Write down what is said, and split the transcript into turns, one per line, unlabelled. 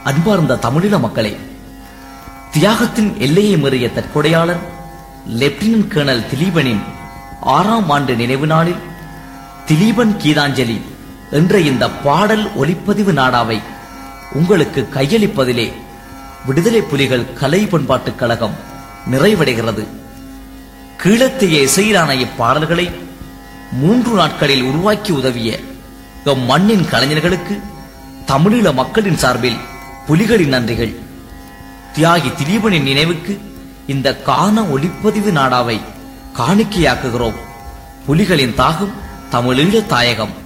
அன்பார்ந்த தமிழீழ மக்களே தியாகத்தின் எல்லையை மீறிய தற்கொடையாளர் லெப்டினன்ட் கேர்னல் திலீபனின் ஆறாம் ஆண்டு நினைவு நாளில் திலீபன் கீதாஞ்சலி என்ற இந்த பாடல் ஒலிப்பதிவு நாடாவை உங்களுக்கு கையளிப்பதிலே விடுதலை புலிகள் கலை பண்பாட்டுக் கழகம் நிறைவடைகிறது கீழத்தைய இசையிலான இப்பாடல்களை மூன்று நாட்களில் உருவாக்கி உதவிய எம் மண்ணின் கலைஞர்களுக்கு தமிழீழ மக்களின் சார்பில் புலிகளின் நன்றிகள் தியாகி திலீபனின் நினைவுக்கு இந்த காண ஒளிப்பதிவு நாடாவை காணிக்கையாக்குகிறோம் புலிகளின் தாகம் தமிழீழ தாயகம்